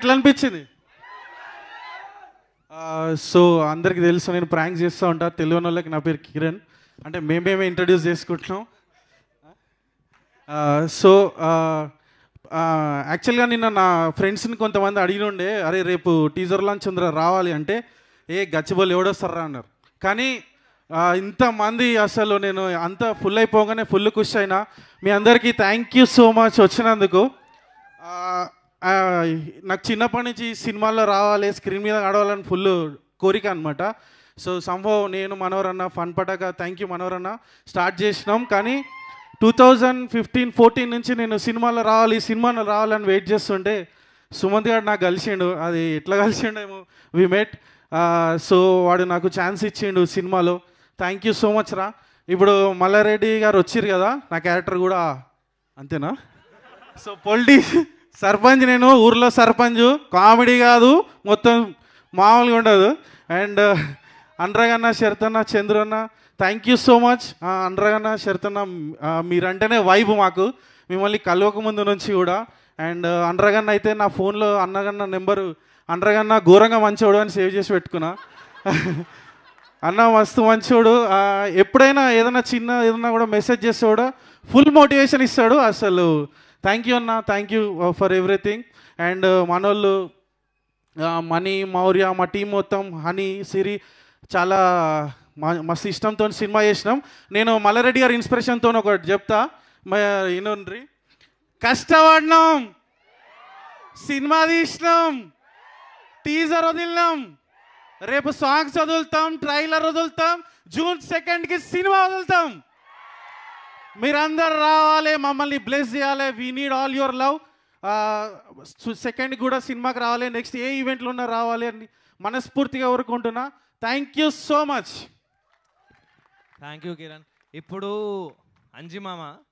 ఎట్లా అనిపించింది సో అందరికి తెలుసు నేను ప్రాంక్ చేస్తూ ఉంటా తెలియని వాళ్ళకి నా పేరు కిరణ్ అంటే మేమేమే ఇంట్రడ్యూస్ చేసుకుంటున్నాం సో యాక్చువల్గా నిన్న నా ఫ్రెండ్స్ని కొంతమంది అడిగి ఉండే అరే రేపు టీజర్ లాంచ్ ఉందిరా రావాలి అంటే ఏ గచ్చిబోలు ఎవడొస్తారా అన్నారు కానీ ఆ, ఇంతమంది అసలు నేను అంత ఫుల్ అయిపోగానే ఫుల్ ఖుషి అయినా మీ అందరికీ థ్యాంక్ యూ సో మచ్ వచ్చినందుకు ఆ, ఆ, నాకు చిన్నప్పటి నుంచి సినిమాల్లో రావాలి స్క్రీన్ మీద ఆడవాలని ఫుల్ కోరిక అనమాట సో సంభవ్ నేను మనోరన్న ఫన్ పటాక థ్యాంక్ యూ మనోరన్న స్టార్ట్ చేసినాం కానీ టూ థౌజండ్ ఫిఫ్టీన్ ఫోర్టీన్ నుంచి నేను సినిమాలో రావాలి సినిమాలో రావాలని వెయిట్ చేస్తుంటే సుమంత్ గారు నాకు కలిసిండు అది ఎట్లా కలిసిండేమో వి మెట్ సో వాడు నాకు ఛాన్స్ ఇచ్చిండు సినిమాలో థ్యాంక్ యూ సో మచ్ రా ఇప్పుడు మల్లారెడ్డి గారు వచ్చిర్రు కదా నా క్యారెక్టర్ కూడా అంతేనా సో పొలిటీ సర్పంచ్ నేను ఊర్లో సర్పంచ్ కామెడీ కాదు మొత్తం మామూలుగా ఉండదు అండ్ అండ్రగన్న శరతన్న చంద్రన్న థ్యాంక్ యూ సో మచ్ అండ్రగన్న శరతన్న ఆ, మీరంటేనే వైబ్ మాకు మిమ్మల్ని కలవక ముందు నుంచి కూడా అండ్ అండ్రగన్న అయితే నా ఫోన్లో అన్నగన్న నెంబరు అండ్రగన్న ఘోరంగా మంచోడు అని సేవ్ చేసి పెట్టుకున్నా అన్న మస్తు మంచోడు ఆ, ఎప్పుడైనా ఏదైనా చిన్న ఏదైనా కూడా మెసేజ్ చేస్తాడు ఫుల్ మోటివేషన్ ఇస్తాడు అసలు థ్యాంక్ యూ అన్న thank you for everything and మనోళ్ళు ఆ, మణి మౌర్య మా టీం మొత్తం హనీ సిరి చాలా మ- మస్తు ఇష్టంతో సినిమా చేసినాం నేను మల్లారెడ్డి గారి ఇన్స్పిరేషన్తో ఒకటి చెప్తా ఇనుండ్రి కష్టపడినాం సినిమా తీసినాం టీజర్ వదిలినాం రేపు సాంగ్స్ వదులుతాం ట్రైలర్ వదులుతాం జూన్ సెకండ్కి సినిమా వదులుతాం మీరందరూ రావాలి మమ్మల్ని బ్లెస్ చేయాలి we need all your love second కూడా సినిమాకి రావాలి నెక్స్ట్ ఏ ఈవెంట్లో ఉన్నా రావాలి అని మనస్ఫూర్తిగా కోరుకుంటున్నా thank you so much thank you Kiran ఇప్పుడు అంజి మామ